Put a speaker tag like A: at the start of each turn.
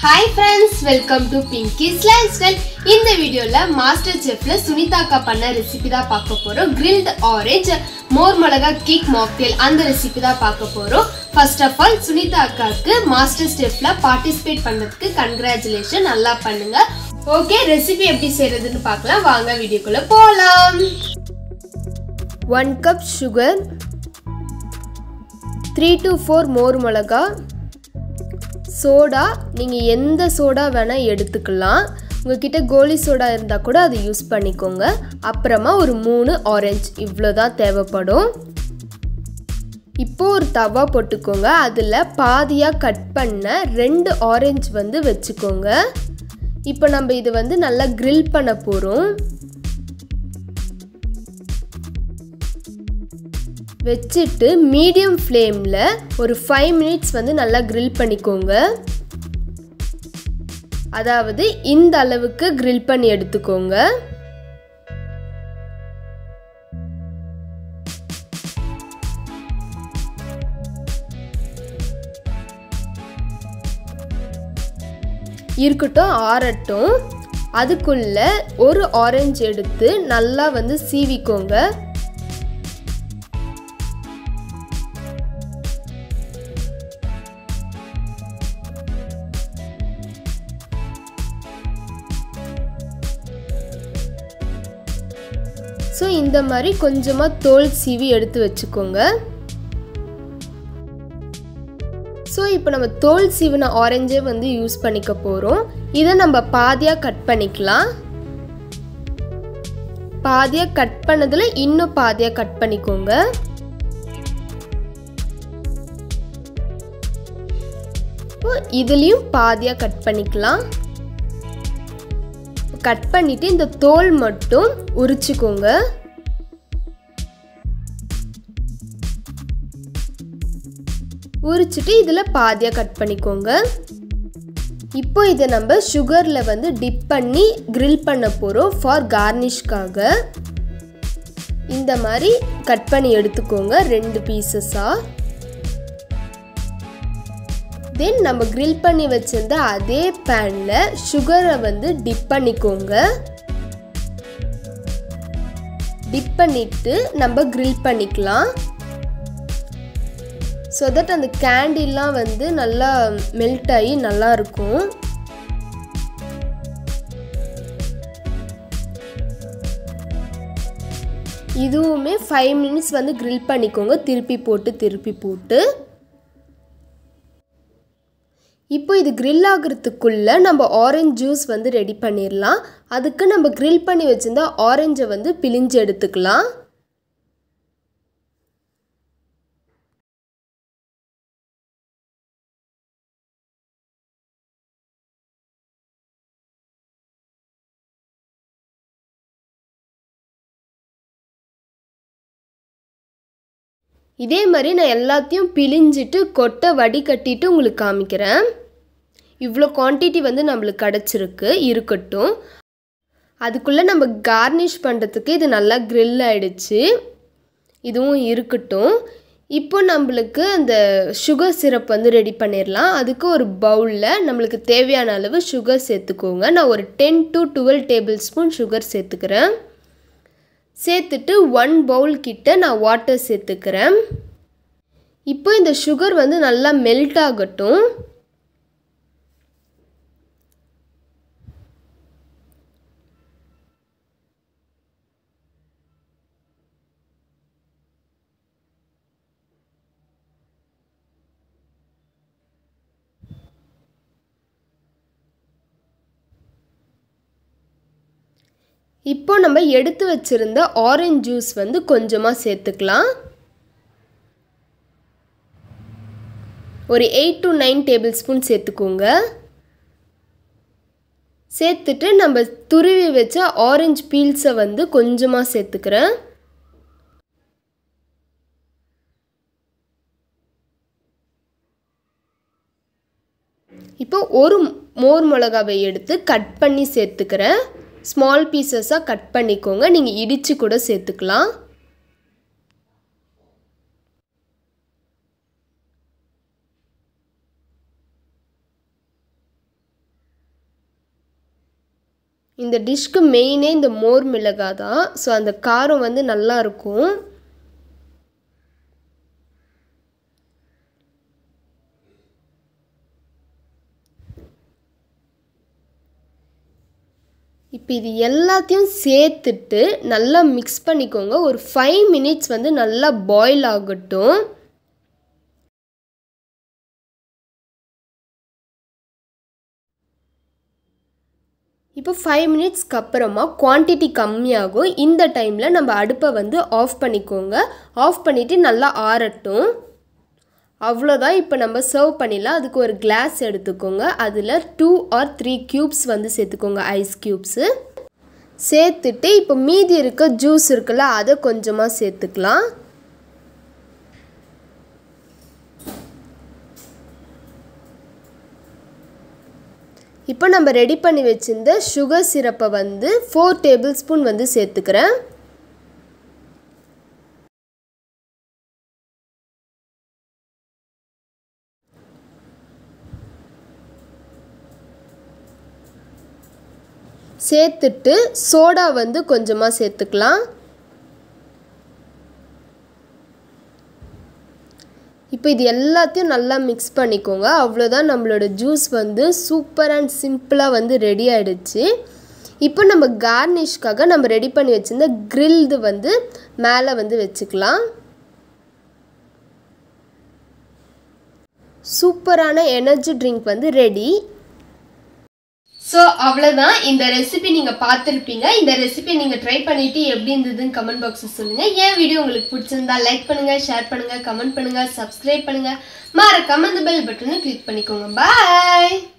A: hi friends welcome to Pinky's lifestyle இந்த வீடியோவில் master செஃப்ல Sunita அக்கா பண்ண ரெசிபி தான் பார்க்க போகிறோம் கிரில்ட் ஆரேஞ்ச் மோர் மிளகா கேக் மாக்டேல் அந்த ரெசிபி தான் பார்க்க போகிறோம் ஃபர்ஸ்ட் ஆஃப் ஆல் சுனிதா அக்காவுக்கு மாஸ்டர் செஃப்ல பார்ட்டிசிபேட் பண்ணதுக்கு கங்க்ராச்சுலேஷன் நல்லா பண்ணுங்க ஓகே ரெசிபி எப்படி செய்யறதுன்னு பார்க்கலாம் வாங்க வீடியோக்குள்ள போகலாம் one cup sugar three to four more மிளகா சோடா நீங்கள் எந்த சோடா வேணால் எடுத்துக்கலாம் உங்ககிட்ட கோலி சோடா இருந்தால் கூட அதை யூஸ் பண்ணிக்கோங்க அப்புறமா ஒரு மூணு ஆரஞ்சு இவ்வளோ தான் தேவைப்படும் இப்போ ஒரு தவா போட்டுக்கோங்க அதில் பாதியாக கட் பண்ண ரெண்டு ஆரஞ்சு வந்து வச்சுக்கோங்க இப்போ நம்ம இது வந்து நல்லா கிரில் பண்ண போகிறோம் வச்சுட்டு மீடியம் ஃப்ளேமில் ஒரு ஃபைவ் மினிட்ஸ் வந்து நல்லா கிரில் பண்ணிக்கோங்க அதாவது இந்த அளவுக்கு கிரில் பண்ணி எடுத்துக்கோங்க இருக்கட்டும் ஆறட்டும் அதுக்குள்ள ஒரு ஆரஞ்சு எடுத்து நல்லா வந்து சீவிக்கோங்க ஸோ இந்த மாதிரி கொஞ்சமாக தோல் சீவி எடுத்து வச்சுக்கோங்க ஸோ இப்போ நம்ம தோல் சீவின ஆரஞ்சே வந்து யூஸ் பண்ணிக்க போகிறோம் இதை நம்ம பாதியாக கட் பண்ணிக்கலாம் பாதியாக கட் பண்ணதில் இன்னும் பாதியாக கட் பண்ணிக்கோங்க இப்போ இதுலேயும் பாதியாக கட் பண்ணிக்கலாம் கட் பண்ணிட்டு இந்த தோல் மட்டும் உரிச்சுக்கோங்க உரிச்சிட்டு இதில் பாதியாக கட் பண்ணிக்கோங்க இப்போ இதை நம்ம சுகரில் வந்து டிப் பண்ணி கிரில் பண்ண போகிறோம் ஃபார் கார்னிஷ்காக இந்த மாதிரி கட் பண்ணி எடுத்துக்கோங்க ரெண்டு பீசஸாக தென் நம்ம கிரில் பண்ணி வச்சிருந்த அதே பேனில் சுகரை வந்து டிப் பண்ணிக்கோங்க டிப் பண்ணிட்டு நம்ம கிரில் பண்ணிக்கலாம் ஸோ தட் அந்த கேண்டிலாம் வந்து நல்லா மெல்ட் ஆகி நல்லா இருக்கும் இதுவுமே ஃபைவ் மினிட்ஸ் வந்து கிரில் பண்ணிக்கோங்க திருப்பி போட்டு திருப்பி போட்டு இப்போ இது கிரில் ஆகிறதுக்குள்ளே நம்ம ஆரஞ்ச் ஜூஸ் வந்து ரெடி பண்ணிடலாம் அதுக்கு நம்ம கிரில் பண்ணி வச்சுருந்தா ஆரஞ்சை வந்து பிழிஞ்சு எடுத்துக்கலாம் இதே மாதிரி நான் எல்லாத்தையும் பிழிஞ்சிட்டு கொட்டை வடிகட்டிட்டு உங்களுக்கு காமிக்கிறேன் இவ்வளோ குவான்டிட்டி வந்து நம்மளுக்கு கிடச்சிருக்கு இருக்கட்டும் அதுக்குள்ளே நம்ம கார்னிஷ் பண்ணுறதுக்கு இது நல்லா க்ரில் ஆகிடுச்சு இதுவும் இருக்கட்டும் இப்போ நம்மளுக்கு அந்த சுகர் சிரப் வந்து ரெடி பண்ணிடலாம் அதுக்கு ஒரு பவுலில் நம்மளுக்கு தேவையான அளவு சுகர் சேர்த்துக்கோங்க நான் ஒரு ten to twelve tablespoon sugar சேர்த்துக்கிறேன் சேர்த்துட்டு ஒன் பவுல் கிட்ட நான் வாட்டர் சேர்த்துக்கிறேன் இப்போ இந்த சுகர் வந்து நல்லா மெல்ட் ஆகட்டும் இப்போ நம்ம எடுத்து வச்சுருந்த ஆரஞ்ச் ஜூஸ் வந்து கொஞ்சமாக சேர்த்துக்கலாம் ஒரு eight to nine tablespoon சேர்த்துக்கோங்க சேர்த்துட்டு நம்ம துருவி வச்ச ஆரஞ்சு பீல்ஸை வந்து கொஞ்சமாக சேர்த்துக்கிறேன் இப்போ ஒரு மோர் மிளகாவை எடுத்து கட் பண்ணி சேர்த்துக்கிறேன் ஸ்மால் பீசஸாக கட் பண்ணிக்கோங்க நீங்கள் இடித்து கூட சேர்த்துக்கலாம் இந்த டிஷ்க்கு மெயினே இந்த மோர் மிளகாய் தான் ஸோ அந்த காரம் வந்து நல்லா இருக்கும் இப்போ இது எல்லாத்தையும் சேர்த்துட்டு நல்லா மிக்ஸ் பண்ணிக்கோங்க ஒரு ஃபைவ் மினிட்ஸ் வந்து நல்லா பாயில் ஆகட்டும் இப்போ ஃபைவ் மினிட்ஸ்க்கு அப்புறமா குவான்டிட்டி கம்மியாகும் இந்த டைமில் நம்ம அடுப்பை வந்து ஆஃப் பண்ணிக்கோங்க ஆஃப் பண்ணிவிட்டு நல்லா ஆறட்டும் அவ்வளோதான் இப்போ நம்ம சர்வ் பண்ணிடலாம் அதுக்கு ஒரு கிளாஸ் எடுத்துக்கோங்க அதில் டூ ஆர் த்ரீ க்யூப்ஸ் வந்து சேர்த்துக்கோங்க ஐஸ் க்யூப்ஸு சேர்த்துட்டு இப்போ மீதி இருக்க ஜூஸ் இருக்குல்ல அதை கொஞ்சமாக சேர்த்துக்கலாம் இப்போ நம்ம ரெடி பண்ணி வச்சிருந்த சுகர் சிரப்பை வந்து ஃபோர் டேபிள் ஸ்பூன் வந்து சேர்த்துக்கிறேன் சேர்த்துட்டு சோடா வந்து கொஞ்சமாக சேர்த்துக்கலாம் இப்போ இது எல்லாத்தையும் நல்லா மிக்ஸ் பண்ணிக்கோங்க அவ்வளோதான் நம்மளோட ஜூஸ் வந்து சூப்பர் அண்ட் சிம்பிளாக வந்து ரெடி ஆகிடுச்சு இப்போ நம்ம கார்னிஷ்காக நம்ம ரெடி பண்ணி வச்சுருந்த கிரில்டு வந்து மேலே வந்து வச்சுக்கலாம் சூப்பரான எனர்ஜி ட்ரிங்க் வந்து ரெடி ஸோ அவ்வளோதான் இந்த ரெசிபி நீங்கள் பார்த்துருப்பீங்க இந்த ரெசிபி நீங்கள் ட்ரை பண்ணிவிட்டு எப்படி இருந்ததுன்னு கமெண்ட் பாக்ஸில் சொல்லுங்கள் என் வீடியோ உங்களுக்கு பிடிச்சிருந்தா லைக் பண்ணுங்கள் ஷேர் பண்ணுங்கள் கமெண்ட் பண்ணுங்கள் சப்ஸ்கிரைப் பண்ணுங்கள் மறக்காம இந்த பெல் பட்டனை கிளிக் பண்ணிக்கோங்க பாய்